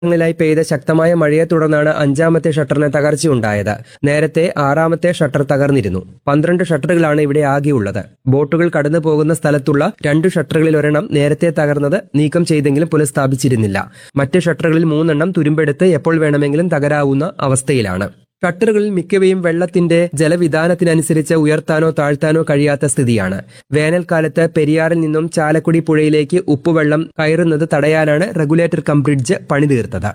ായി പെയ്ത ശക്തമായ മഴയെ തുടർന്നാണ് അഞ്ചാമത്തെ ഷട്ടറിന് തകർച്ചയുണ്ടായത് നേരത്തെ ആറാമത്തെ ഷട്ടർ തകർന്നിരുന്നു പന്ത്രണ്ട് ഷട്ടറുകളാണ് ഇവിടെ ആകെയുള്ളത് ബോട്ടുകൾ കടന്നു പോകുന്ന സ്ഥലത്തുള്ള രണ്ട് ഷട്ടറുകളിൽ ഒരെണ്ണം നേരത്തെ തകർന്നത് നീക്കം ചെയ്തെങ്കിലും പുനഃസ്ഥാപിച്ചിരുന്നില്ല മറ്റ് ഷട്ടറുകളിൽ മൂന്നെണ്ണം തുരുമ്പെടുത്ത് എപ്പോൾ വേണമെങ്കിലും തകരാവുന്ന അവസ്ഥയിലാണ് ഷട്ടറുകളിൽ മിക്കവയും വെള്ളത്തിന്റെ ജലവിധാനത്തിനനുസരിച്ച് ഉയർത്താനോ താഴ്ത്താനോ കഴിയാത്ത സ്ഥിതിയാണ് വേനൽക്കാലത്ത് പെരിയാറിൽ നിന്നും ചാലക്കുടി പുഴയിലേക്ക് ഉപ്പുവെള്ളം കയറുന്നത് തടയാനാണ് റെഗുലേറ്റർ കം ബ്രിഡ്ജ് പണിതീർത്തത്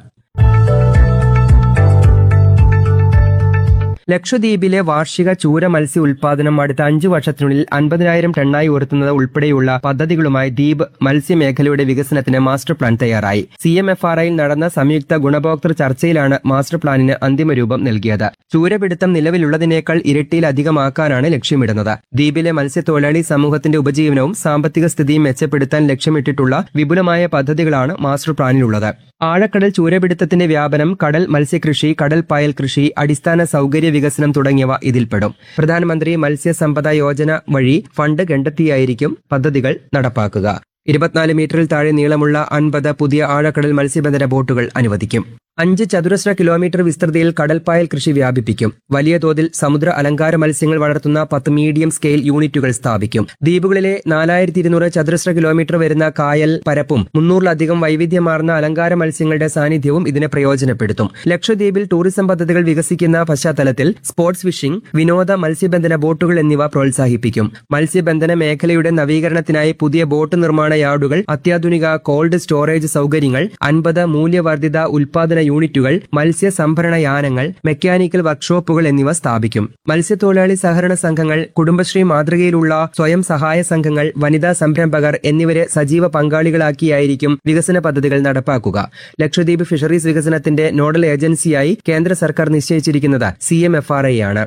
ലക്ഷദ്വീപിലെ വാർഷിക ചൂര മത്സ്യ ഉൽപാദനം അടുത്ത അഞ്ചു വർഷത്തിനുള്ളിൽ അൻപതിനായിരം ടണ്ണായി ഉയർത്തുന്നത് ഉൾപ്പെടെയുള്ള പദ്ധതികളുമായി ദ്വീപ് മത്സ്യമേഖലയുടെ വികസനത്തിന് മാസ്റ്റർ പ്ലാൻ തയ്യാറായി സി എം എഫ് ആർ ഐയിൽ നടന്ന സംയുക്ത ഗുണഭോക്തൃ ചർച്ചയിലാണ് മാസ്റ്റർ പ്ലാനിന് അന്തിമ രൂപം നൽകിയത് ചൂരപിടുത്തം നിലവിലുള്ളതിനേക്കാൾ ഇരട്ടിയിലധികമാക്കാനാണ് ലക്ഷ്യമിടുന്നത് ദ്വീപിലെ മത്സ്യത്തൊഴിലാളി സമൂഹത്തിന്റെ ഉപജീവനവും സാമ്പത്തിക സ്ഥിതിയും മെച്ചപ്പെടുത്താൻ ലക്ഷ്യമിട്ടിട്ടുള്ള വിപുലമായ പദ്ധതികളാണ് മാസ്റ്റർ പ്ലാനിലുള്ളത് ആഴക്കടൽ ചൂരപിടുത്തത്തിന്റെ വ്യാപനം കടൽ മത്സ്യകൃഷി കടൽ പായൽ കൃഷി അടിസ്ഥാന സൗകര്യ വികസനം തുടങ്ങിയവ ഇതിൽപ്പെടും പ്രധാനമന്ത്രി മത്സ്യസമ്പദ യോജന വഴി ഫണ്ട് കണ്ടെത്തിയായിരിക്കും പദ്ധതികൾ നടപ്പാക്കുക ഇരുപത്തിനാല് മീറ്ററിൽ താഴെ നീളമുള്ള അൻപത് പുതിയ ആഴക്കടൽ മത്സ്യബന്ധന ബോട്ടുകൾ അനുവദിക്കും അഞ്ച് ചതുരശ്ര കിലോമീറ്റർ വിസ്തൃതിയിൽ കടൽപ്പായൽ കൃഷി വ്യാപിപ്പിക്കും വലിയ തോതിൽ സമുദ്ര അലങ്കാര മത്സ്യങ്ങൾ വളർത്തുന്ന പത്ത് മീഡിയം സ്കെയിൽ യൂണിറ്റുകൾ സ്ഥാപിക്കും ദ്വീപുകളിലെ നാലായിരത്തി ഇരുന്നൂറ് ചതുരശ്ര കിലോമീറ്റർ വരുന്ന കായൽ പരപ്പും മുന്നൂറിലധികം വൈവിധ്യമാർന്ന അലങ്കാര മത്സ്യങ്ങളുടെ സാന്നിധ്യവും ഇതിനെ പ്രയോജനപ്പെടുത്തും ലക്ഷദ്വീപിൽ ടൂറിസം പദ്ധതികൾ വികസിക്കുന്ന പശ്ചാത്തലത്തിൽ സ്പോർട്സ് ഫിഷിംഗ് വിനോദ മത്സ്യബന്ധന ബോട്ടുകൾ എന്നിവ പ്രോത്സാഹിപ്പിക്കും മത്സ്യബന്ധന മേഖലയുടെ നവീകരണത്തിനായി പുതിയ ബോട്ട് നിർമ്മാണ യാർഡുകൾ അത്യാധുനിക കോൾഡ് സ്റ്റോറേജ് സൗകര്യങ്ങൾ അൻപത് മൂല്യവർദ്ധിത ഉൽപാദന യൂണിറ്റുകൾ മത്സ്യ സംഭരണ യാനങ്ങൾ മെക്കാനിക്കൽ വർക്ക്ഷോപ്പുകൾ എന്നിവ സ്ഥാപിക്കും മത്സ്യത്തൊഴിലാളി സഹകരണ സംഘങ്ങൾ കുടുംബശ്രീ മാതൃകയിലുള്ള സ്വയം സഹായ സംഘങ്ങൾ വനിതാ സംരംഭകർ എന്നിവരെ സജീവ പങ്കാളികളാക്കിയായിരിക്കും വികസന പദ്ധതികൾ നടപ്പാക്കുക ലക്ഷദ്വീപ് ഫിഷറീസ് വികസനത്തിന്റെ നോഡൽ ഏജൻസിയായി കേന്ദ്ര സർക്കാർ നിശ്ചയിച്ചിരിക്കുന്നത് C M F R I ആണ്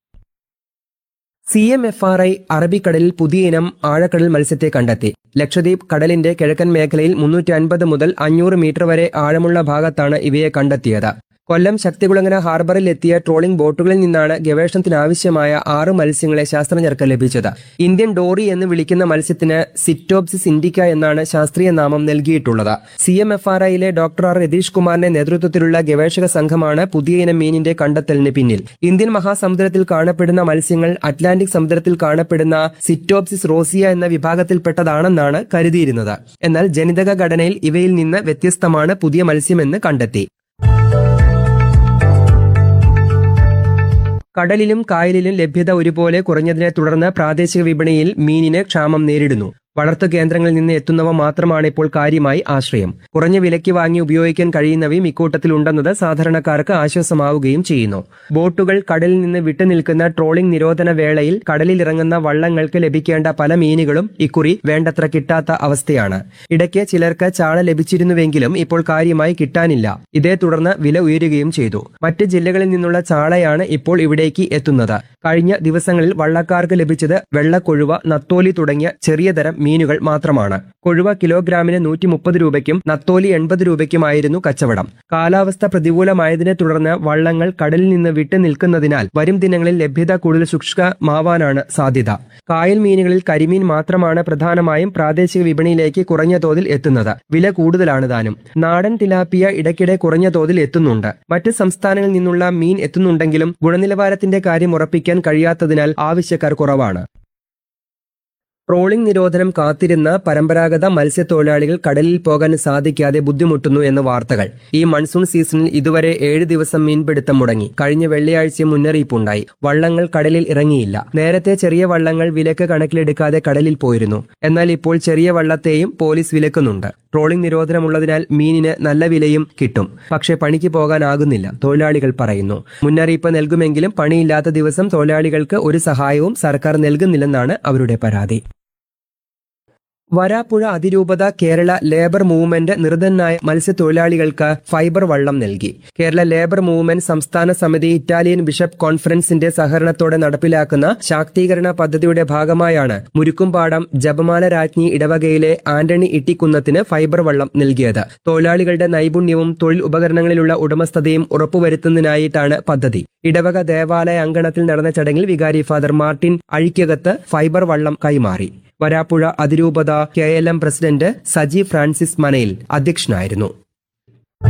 C M F R I അറബിക്കടലിൽ പുതിയ ഇനം ആഴക്കടൽ മത്സ്യത്തെ കണ്ടെത്തി ലക്ഷദ്വീപ് കടലിന്റെ കിഴക്കൻ മേഖലയിൽ മുന്നൂറ്റി അൻപത് മുതൽ അഞ്ഞൂറ് മീറ്റർ വരെ ആഴമുള്ള ഭാഗത്താണ് ഇവയെ കണ്ടെത്തിയത് കൊല്ലം ശക്തികുളങ്ങര ഹാർബറിൽ എത്തിയ ട്രോളിംഗ് ബോട്ടുകളിൽ നിന്നാണ് ഗവേഷണത്തിനാവശ്യമായ ആറ് മത്സ്യങ്ങളെ ശാസ്ത്രജ്ഞർക്ക് ലഭിച്ചത് ഇന്ത്യൻ ഡോറി എന്ന് വിളിക്കുന്ന മത്സ്യത്തിന് സിറ്റോപ്സിസ് ഇൻഡിക്ക എന്നാണ് ശാസ്ത്രീയ നാമം നൽകിയിട്ടുള്ളത് സി എം എഫ് ആർ ഐയിലെ ഡോക്ടർ ആർ രതീഷ് കുമാറിന്റെ നേതൃത്വത്തിലുള്ള ഗവേഷക സംഘമാണ് പുതിയ ഇനം മീനിന്റെ കണ്ടെത്തലിന് പിന്നിൽ ഇന്ത്യൻ മഹാസമുദ്രത്തിൽ കാണപ്പെടുന്ന മത്സ്യങ്ങൾ അറ്റ്ലാന്റിക് സമുദ്രത്തിൽ കാണപ്പെടുന്ന സിറ്റോപ്സിസ് റോസിയ എന്ന വിഭാഗത്തിൽപ്പെട്ടതാണെന്നാണ് കരുതിയിരുന്നത് എന്നാൽ ജനിതക ഘടനയിൽ ഇവയിൽ നിന്ന് വ്യത്യസ്തമാണ് പുതിയ മത്സ്യമെന്ന് കണ്ടെത്തി കടലിലും കായലിലും ലഭ്യത ഒരുപോലെ കുറഞ്ഞതിനെ തുടർന്ന് പ്രാദേശിക വിപണിയിൽ മീനിന് ക്ഷാമം നേരിടുന്നു വളർത്തു കേന്ദ്രങ്ങളിൽ നിന്ന് എത്തുന്നവ മാത്രമാണ് ഇപ്പോൾ കാര്യമായി ആശ്രയം കുറഞ്ഞ വിലയ്ക്ക് വാങ്ങി ഉപയോഗിക്കാൻ കഴിയുന്നവയും ഇക്കൂട്ടത്തിൽ ഉണ്ടെന്നത് സാധാരണക്കാർക്ക് ആശ്വാസമാവുകയും ചെയ്യുന്നു ബോട്ടുകൾ കടലിൽ നിന്ന് വിട്ടുനിൽക്കുന്ന ട്രോളിംഗ് നിരോധന വേളയിൽ കടലിൽ ഇറങ്ങുന്ന വള്ളങ്ങൾക്ക് ലഭിക്കേണ്ട പല മീനുകളും ഇക്കുറി വേണ്ടത്ര കിട്ടാത്ത അവസ്ഥയാണ് ഇടയ്ക്ക് ചിലർക്ക് ചാള ലഭിച്ചിരുന്നുവെങ്കിലും ഇപ്പോൾ കാര്യമായി കിട്ടാനില്ല ഇതേ തുടർന്ന് വില ഉയരുകയും ചെയ്തു മറ്റ് ജില്ലകളിൽ നിന്നുള്ള ചാളയാണ് ഇപ്പോൾ ഇവിടേക്ക് എത്തുന്നത് കഴിഞ്ഞ ദിവസങ്ങളിൽ വള്ളക്കാർക്ക് ലഭിച്ചത് വെള്ളക്കൊഴുവ നത്തോലി തുടങ്ങിയ ചെറിയ തരം മീനുകൾ മാത്രമാണ് കൊഴുവ കിലോഗ്രാമിന് നൂറ്റി മുപ്പത് രൂപയ്ക്കും നത്തോലി എൺപത് രൂപയ്ക്കുമായിരുന്നു കച്ചവടം കാലാവസ്ഥ പ്രതികൂലമായതിനെ തുടർന്ന് വള്ളങ്ങൾ കടലിൽ നിന്ന് വിട്ടു നിൽക്കുന്നതിനാൽ വരും ദിനങ്ങളിൽ ലഭ്യത കൂടുതൽ സൂക്ഷ്മമാവാനാണ് സാധ്യത കായൽ മീനുകളിൽ കരിമീൻ മാത്രമാണ് പ്രധാനമായും പ്രാദേശിക വിപണിയിലേക്ക് കുറഞ്ഞ തോതിൽ എത്തുന്നത് വില കൂടുതലാണ് താനും നാടൻ തിലാപ്പിയ ഇടയ്ക്കിടെ കുറഞ്ഞ തോതിൽ എത്തുന്നുണ്ട് മറ്റ് സംസ്ഥാനങ്ങളിൽ നിന്നുള്ള മീൻ എത്തുന്നുണ്ടെങ്കിലും ഗുണനിലവാരത്തിന്റെ കാര്യം ഉറപ്പിക്കാൻ കഴിയാത്തതിനാൽ ആവശ്യക്കാർ കുറവാണ് ട്രോളിംഗ് നിരോധനം കാത്തിരുന്ന പരമ്പരാഗത മത്സ്യത്തൊഴിലാളികൾ കടലിൽ പോകാൻ സാധിക്കാതെ ബുദ്ധിമുട്ടുന്നു എന്ന് വാർത്തകൾ ഈ മൺസൂൺ സീസണിൽ ഇതുവരെ ഏഴ് ദിവസം മീൻപിടുത്തം മുടങ്ങി കഴിഞ്ഞ വെള്ളിയാഴ്ച മുന്നറിയിപ്പുണ്ടായി വള്ളങ്ങൾ കടലിൽ ഇറങ്ങിയില്ല നേരത്തെ ചെറിയ വള്ളങ്ങൾ വിലക്ക് കണക്കിലെടുക്കാതെ കടലിൽ പോയിരുന്നു എന്നാൽ ഇപ്പോൾ ചെറിയ വള്ളത്തെയും പോലീസ് വിലക്കുന്നുണ്ട് ട്രോളിംഗ് നിരോധനമുള്ളതിനാൽ മീനിന് നല്ല വിലയും കിട്ടും പക്ഷേ പണിക്ക് പോകാനാകുന്നില്ല തൊഴിലാളികൾ പറയുന്നു മുന്നറിയിപ്പ് നൽകുമെങ്കിലും പണിയില്ലാത്ത ദിവസം തൊഴിലാളികൾക്ക് ഒരു സഹായവും സർക്കാർ നൽകുന്നില്ലെന്നാണ് അവരുടെ പരാതി വരാപ്പുഴ അതിരൂപത കേരള ലേബർ മൂവ്മെന്റ് നിർധനായ മത്സ്യത്തൊഴിലാളികൾക്ക് ഫൈബർ വള്ളം നൽകി കേരള ലേബർ മൂവ്മെന്റ് സംസ്ഥാന സമിതി ഇറ്റാലിയൻ ബിഷപ്പ് കോൺഫറൻസിന്റെ സഹകരണത്തോടെ നടപ്പിലാക്കുന്ന ശാക്തീകരണ പദ്ധതിയുടെ ഭാഗമായാണ് മുരുക്കുംപാടം ജപമാല രാജ്ഞി ഇടവകയിലെ ആന്റണി ഇട്ടിക്കുന്നത്തിന് ഫൈബർ വള്ളം നൽകിയത് തൊഴിലാളികളുടെ നൈപുണ്യവും തൊഴിൽ ഉപകരണങ്ങളിലുള്ള ഉടമസ്ഥതയും ഉറപ്പുവരുത്തുന്നതിനായിട്ടാണ് പദ്ധതി ഇടവക ദേവാലയ അങ്കണത്തിൽ നടന്ന ചടങ്ങിൽ വികാരി ഫാദർ മാർട്ടിൻ അഴിക്കകത്ത് ഫൈബർ വള്ളം കൈമാറി വരാപ്പുഴ അതിരൂപത K L M president Saji Francis Manayil അധ്യക്ഷനായിരുന്നു